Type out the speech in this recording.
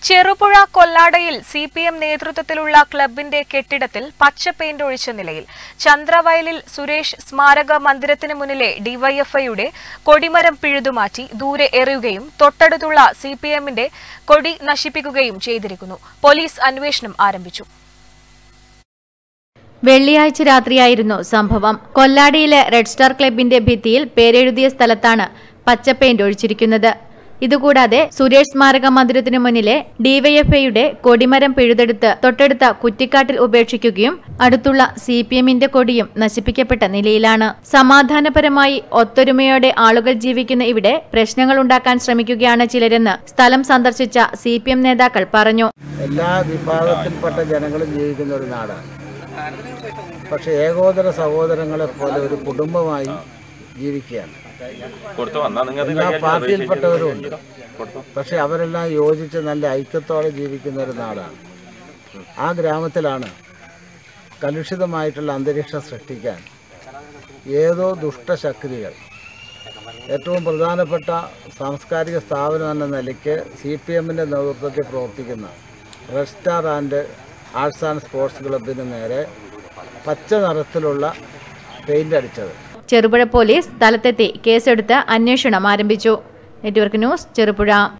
ചെറുപുഴ കൊല്ലാടയിൽ C P M നേതൃത്വത്തിലുള്ള ക്ലബിന്റെ കെട്ടിടത്തിൽ പച്ച പെയിന്റ് ഒഴിച്ച നിലയിൽ ചന്ദ്രവയലിൽ സുരേഷ് സ്മാരക മന്ദിരത്തിന് മുന്നിലെ ഡിവൈഎഫ്ഐയുടെ കൊടിമരം പിഴുതുമാറ്റി ദൂരെ എറിയുകയും തൊട്ടടുത്തുള്ള സി പി എമ്മിന്റെ കൊടി നശിപ്പിക്കുകയും ചെയ്തിരിക്കുന്നു പോലീസ് അന്വേഷണം ആരംഭിച്ചു വെള്ളിയാഴ്ച രാത്രിയായിരുന്നു സംഭവം കൊല്ലാടിയിലെ റെഡ് സ്റ്റാർ ക്ലബിന്റെ ഭിത്തിയിൽ പേരെഴുതിയ സ്ഥലത്താണ് പച്ച പെയിന്റ് ഒഴിച്ചിരിക്കുന്നത് ഇതുകൂടാതെ സുരേഷ് സ്മാരക മന്ദിരത്തിനു മുന്നിലെ ഡിവൈഎഫ്ഐയുടെ കൊടിമരം പിഴുതെടുത്ത് തൊട്ടടുത്ത കുറ്റിക്കാട്ടിൽ ഉപേക്ഷിക്കുകയും അടുത്തുള്ള സി പി എമ്മിന്റെ കൊടിയും നശിപ്പിക്കപ്പെട്ട നിലയിലാണ് സമാധാനപരമായി ഒത്തൊരുമയോടെ ആളുകൾ ജീവിക്കുന്ന ഇവിടെ പ്രശ്നങ്ങൾ ഉണ്ടാക്കാൻ ശ്രമിക്കുകയാണ് ചിലരെന്ന് സ്ഥലം സന്ദർശിച്ച സി പി എം നേതാക്കൾ പറഞ്ഞു എല്ലാ വിഭാഗത്തിൽപ്പെട്ട ജനങ്ങളും ജീവിക്കുന്ന ഒരു നാടാണ് പക്ഷെ ഏകോദര സഹോദരങ്ങളെ പോലെ ഒരു കുടുംബമായി ജീവിക്കുകയാണ് കൊടുത്തു വന്നാ നിങ്ങൾ എല്ലാ പാർട്ടിയിൽപ്പെട്ടവരും ഉണ്ട് പക്ഷെ അവരെല്ലാം യോജിച്ച് നല്ല ഐക്യത്തോടെ ജീവിക്കുന്ന ഒരു നാടാണ് ആ ഗ്രാമത്തിലാണ് കലുഷിതമായിട്ടുള്ള അന്തരീക്ഷം സൃഷ്ടിക്കാൻ ഏതോ ദുഷ്ടശക്തികൾ ഏറ്റവും പ്രധാനപ്പെട്ട സാംസ്കാരിക സ്ഥാപനം എന്ന നിലയ്ക്ക് സി പി എമ്മിൻ്റെ നേതൃത്വത്തിൽ പ്രവർത്തിക്കുന്ന red star and arts and sports ക്ലബിന് നേരെ പച്ച നിറത്തിലുള്ള പെയിൻ്റ് അടിച്ചത് ചെറുപുഴ പോലീസ് സ്ഥലത്തെത്തി കേസെടുത്ത് അന്വേഷണം ആരംഭിച്ചു നെറ്റ്വർക്ക് ന്യൂസ് ചെറുപുഴ